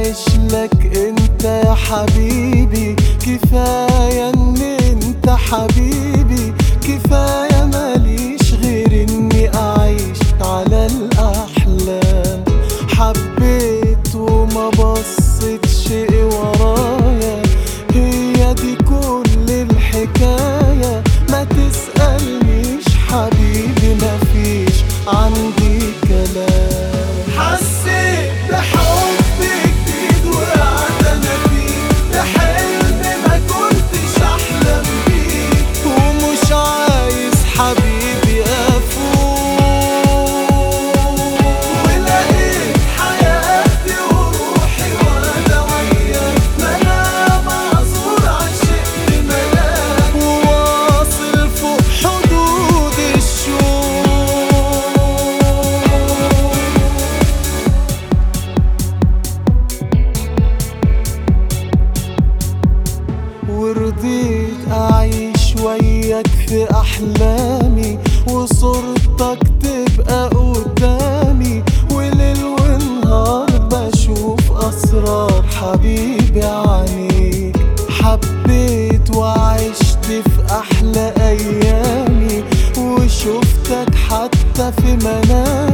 أعيش لك انت يا حبيبي كفاية ان انت حبيبي كفاية ماليش غير اني اعيش على الاحلام حبيت وما بصيتش ورايا هي دي كل الحكاية ما تسألنيش حبيبي مفيش عندي كلام حسيت بحب جديد وقعد انا فيه ده حلم ما كنتش احلم بيه ومش عايز حبيبي افوق ولقيت حياتي وروحي وانا وياك ما انا معذور عشقت ملاك وواصل فوق حدود الشوق ورضيت أعيش وياك في أحلامي وصورتك تبقى قدامي وليل ونهار بشوف أسرار حبيبي عنيك حبيت وعشت في أحلى أيامي وشفتك حتى في منامي